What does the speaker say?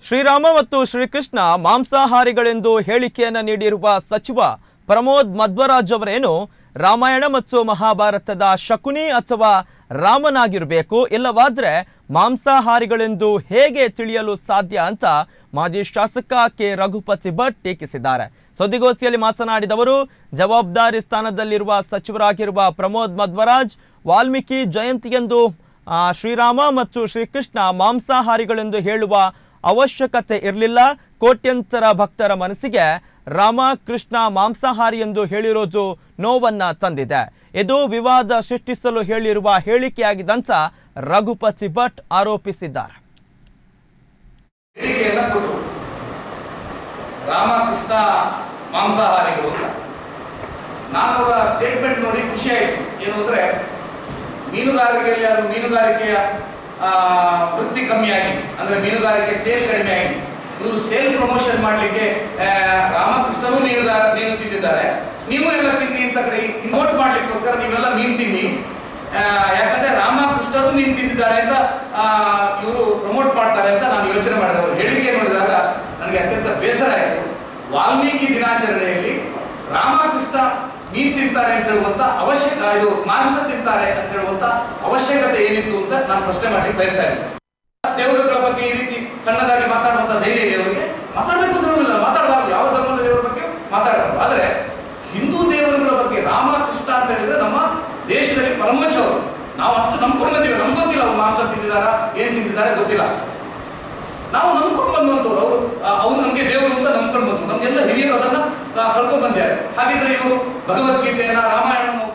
ಶ್ರೀರಾಮ ಮತ್ತು ಶ್ರೀಕೃಷ್ಣ ಮಾಂಸಾಹಾರಿಗಳೆಂದು ಹೇಳಿಕೆಯನ್ನು ನೀಡಿರುವ ಸಚಿವ ಪ್ರಮೋದ್ ಮಧ್ವರಾಜ್ ಅವರೇನು ರಾಮಾಯಣ ಮತ್ತು ಮಹಾಭಾರತದ ಶಕುನಿ ಅಥವಾ ರಾಮನಾಗಿರಬೇಕು ಇಲ್ಲವಾದ್ರೆ ಮಾಂಸಾಹಾರಿಗಳೆಂದು ಹೇಗೆ ತಿಳಿಯಲು ಸಾಧ್ಯ ಅಂತ ಮಾಜಿ ಶಾಸಕ ಕೆ ರಘುಪತಿ ಭಟ್ ಟೀಕಿಸಿದ್ದಾರೆ ಸುದ್ದಿಗೋಷ್ಠಿಯಲ್ಲಿ ಮಾತನಾಡಿದವರು ಜವಾಬ್ದಾರಿ ಸ್ಥಾನದಲ್ಲಿರುವ ಸಚಿವರಾಗಿರುವ ಪ್ರಮೋದ್ ಮಧ್ವರಾಜ್ ವಾಲ್ಮೀಕಿ ಜಯಂತಿಯಂದು ಆ, ಶ್ರೀರಾಮ ಮತ್ತು ಶ್ರೀಕೃಷ್ಣ ಮಾಂಸಾಹಾರಿಗಳೆಂದು ಹೇಳುವ ಅವಶ್ಯಕತೆ ಇರಲಿಲ್ಲ ಕೋಟ್ಯಂತರ ಭಕ್ತರ ಮನಸ್ಸಿಗೆ ರಾಮ ಕೃಷ್ಣ ಮಾಂಸಾಹಾರಿ ಎಂದು ಹೇಳಿರೋದು ನೋವನ್ನ ತಂದಿದೆ ಇದು ವಿವಾದ ಸೃಷ್ಟಿಸಲು ಹೇಳಿರುವ ಹೇಳಿಕೆಯಾಗಿದ್ದಂತ ರಘುಪತಿ ಭಟ್ ಆರೋಪಿಸಿದ್ದಾರೆ ಹೇಳಿಕೆಯನ್ನ ಕೊಟ್ಟರು ರಾಮಕೃಷ್ಣ ಮಾಂಸಾಹಾರಿಗಳು ಅಂತ ನಾನು ಅವರ ಸ್ಟೇಟ್ಮೆಂಟ್ ನೋಡಿ ಖುಷಿ ಆಯಿತು ಏನು ಅಂದರೆ ಮೀನುಗಾರಿಕೆಯಲ್ಲಿ ಅದು ಮೀನುಗಾರಿಕೆಯ ಆ, ವೃತ್ತಿ ಕಮ್ಮಿಯಾಗಿ ಅಂದರೆ ಮೀನುಗಾರಿಕೆ ಸೇಲ್ ಕಡಿಮೆಯಾಗಿ ಇವರು ಸೇಲ್ ಪ್ರಮೋಷನ್ ಮಾಡಲಿಕ್ಕೆ ರಾಮಕೃಷ್ಣನೂ ಮೀನುಗಾರ ಮೀನು ತಿಂದಿದ್ದಾರೆ ನೀವು ಎಲ್ಲ ತಿನ್ನಿ ಅಂತ ಕಡೆ ಇನ್ವೋಟ್ ಮಾಡ್ಲಿಕ್ಕೋಸ್ಕರ ನೀವೆಲ್ಲ ಮೀನು ತಿನ್ನಿ ಆ, ಯಾಕಂದ್ರೆ ರಾಮಕೃಷ್ಣರು ಮೀನು ತಿಂದಿದ್ದಾರೆ ಅಂತ ಇವರು ಪ್ರಮೋಟ್ ಮಾಡ್ತಾರೆ ಅಂತ ನಾನು ಯೋಚನೆ ಮಾಡಿದೆ ಅವರು ಹೇಳಿಕೆ ನೋಡಿದಾಗ ನನಗೆ ಅತ್ಯಂತ ಬೇಸರ ಆಯಿತು ವಾಲ್ಮೀಕಿ ದಿನಾಚರಣೆಯಲ್ಲಿ ರಾಮಕೃಷ್ಣ ಮೀನು ತಿಂತಾರೆ ಅಂತ ಹೇಳುವಂತ ಅವಶ್ಯಕ ಇದು ಮಾಂಸ ತಿಂತಾರೆ ಅಂತ ಹೇಳುವಂತ ಅವಶ್ಯಕತೆ ಏನಿತ್ತು ಅಂತ ನಾನು ಪ್ರಶ್ನೆ ಮಾಡ್ಲಿಕ್ಕೆ ಬಯಸ್ತಾ ಇದ್ದೀನಿ ದೇವರುಗಳ ಬಗ್ಗೆ ಈ ರೀತಿ ಸಣ್ಣದಾಗಿ ಮಾತಾಡುವಂತ ಧೈರ್ಯ ಇದೆ ಅವರಿಗೆ ಮಾತಾಡಬೇಕು ಅಂತ ಹೇಳುದಿಲ್ಲ ಮಾತಾಡಬಾರ್ದು ಯಾವ ಧರ್ಮದ ದೇವರ ಬಗ್ಗೆ ಮಾತಾಡಬಾರ್ದು ಆದರೆ ಹಿಂದೂ ದೇವರುಗಳ ಬಗ್ಗೆ ರಾಮ ಕೃಷ್ಣ ಅಂತ ಹೇಳಿದ್ರೆ ನಮ್ಮ ದೇಶದಲ್ಲಿ ಪರಮೋಚ್ಚವರು ನಾವು ಅಷ್ಟು ನಂಬ್ಕೊಂಡು ಬಂದಿವಿ ನಮ್ಗೆ ಗೊತ್ತಿಲ್ಲ ಅವ್ರು ಮಾಂಸ ತಿಂದಿದಾರ ಏನ್ ತಿಂದಿದ್ದಾರೆ ಗೊತ್ತಿಲ್ಲ ನಾವು ನಂಬ್ಕೊಂಡು ಬಂದಂತವ್ರು ಅವರು ಅವ್ರು ನಮಗೆ ದೇವರು ಅಂತ ನಂಬ್ಕೊಂಡು ಬಂದ್ರು ನಮ್ಗೆಲ್ಲ ಹಿರಿಯರು ಅದನ್ನ ಆ, ಕಳ್ಕೊಂಡ್ ಬಂದಿದ್ದಾರೆ ಹಾಗಿದ್ರೆ ಇವರು ಭಗವದ್ಗೀತೆಯನ್ನ ರಾಮಾಯಣ